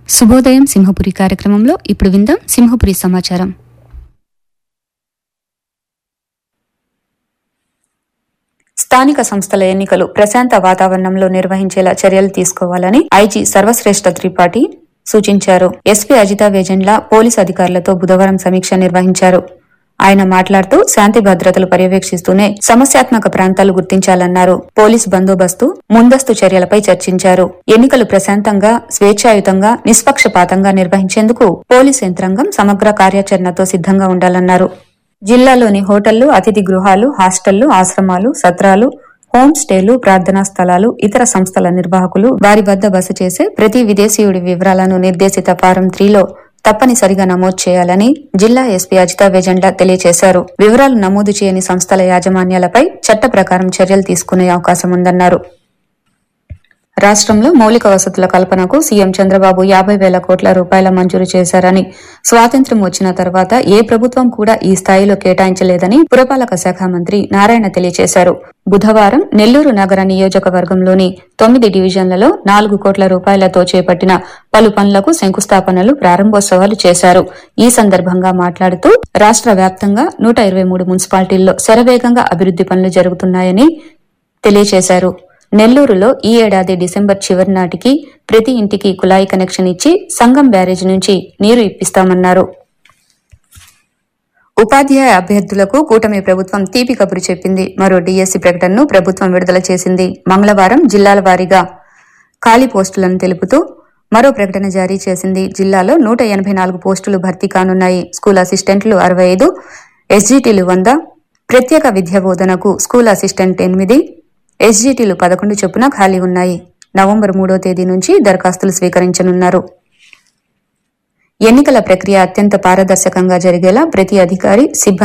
శుభోదయం సింహపురి కార్యక్రమంలో ఇప్పుడు విందాం సింహపురి సమాచారం స్థానిక సంస్థల ఎన్నికలు ప్రశాంత వాతావరణంలో నిర్వహించేలా చర్యలు తీసుకోవాలని ఐజీ సర్వశ్రేష్ఠ త్రిపాఠి సూచించారు ఎస్పీ అజితా వేజెండ్ల పోలీస్ అధికారులతో బుధవారం సమీక్ష నిర్వహించారు ఆయన మాట్లాడుతూ శాంతి భద్రతలు పర్యవేక్షిస్తూనే సమస్యాత్మక ప్రాంతాలు గుర్తించాలన్నారు పోలీస్ బందోబస్తు ముందస్తు చర్యలపై చర్చించారు ఎన్నికలు ప్రశాంతంగా స్వేచ్ఛాయుతంగా నిష్పక్షపాతంగా నిర్వహించేందుకు పోలీస్ యంత్రాంగం సమగ్ర కార్యాచరణతో సిద్ధంగా ఉండాలన్నారు జిల్లాలోని హోటళ్లు అతిథి గృహాలు హాస్టళ్లు ఆశ్రమాలు సత్రాలు హోం స్టేలు ప్రార్థనా స్థలాలు ఇతర సంస్థల నిర్వాహకులు వారి వద్ద బస చేసే ప్రతి విదేశీయుడి వివరాలను నిర్దేశిత ఫారం త్రీలో తప్పనిసరిగా నమోదు చేయాలని జిల్లా ఎస్పీ అజితా వేజెండ్ల తెలియజేశారు వివరాలు నమోదు చేయని సంస్థల యాజమాన్యాలపై చట్ట ప్రకారం చర్యలు తీసుకునే అవకాశం ఉందన్నారు రాష్ట్రంలో మౌలిక వసతుల కల్పనకు సీఎం చంద్రబాబు యాభై వేల కోట్ల రూపాయల మంజూరు చేశారని స్వాతంత్ర్యం వచ్చిన తర్వాత ఏ ప్రభుత్వం కూడా ఈ స్థాయిలో కేటాయించలేదని పురపాలక శాఖ మంత్రి నారాయణ తెలియజేశారు బుధవారం నెల్లూరు నగర నియోజకవర్గంలోని తొమ్మిది డివిజన్లలో నాలుగు కోట్ల రూపాయలతో చేపట్టిన పలు పనులకు శంకుస్థాపనలు ప్రారంభోత్సవాలు చేశారు ఈ సందర్భంగా మాట్లాడుతూ రాష్ట్ర వ్యాప్తంగా నూట ఇరవై మూడు మున్సిపాలిటీల్లో శరవేగంగా అభివృద్ది పనులు జరుగుతున్నాయని తెలియజేశారు నెల్లూరులో ఈ ఏడాది డిసెంబర్ చివరి నాటికి ప్రతి ఇంటికి కుళాయి కనెక్షన్ ఇచ్చి సంగం బ్యారేజ్ నుంచి నీరు ఇప్పిస్తామన్నారు ఉపాధ్యాయ అభ్యర్థులకు కూటమి ప్రభుత్వం తీపి కబురు చెప్పింది మరో డిఎస్సి ప్రకటనను ప్రభుత్వం విడుదల చేసింది మంగళవారం జిల్లాల వారీగా ఖాళీ పోస్టులను తెలుపుతూ మరో ప్రకటన జారీ చేసింది జిల్లాలో నూట ఎనభై నాలుగు పోస్టులు భర్తీ కానున్నాయి స్కూల్ అసిస్టెంట్లు అరవై ఐదు ఎస్జీటీలు వంద ప్రత్యేక విద్యా బోధనకు స్కూల్ అసిస్టెంట్ ఎనిమిది ఎస్జీటీలు పదకొండు చొప్పున ఖాళీ ఉన్నాయి నవంబర్ మూడో తేదీ నుంచి దరఖాస్తులు స్వీకరించనున్నారు ఎన్నికల ప్రక్రియ అత్యంత పారదర్శకంగా జరిగేలా ప్రతి అధికారి సిబ్బంది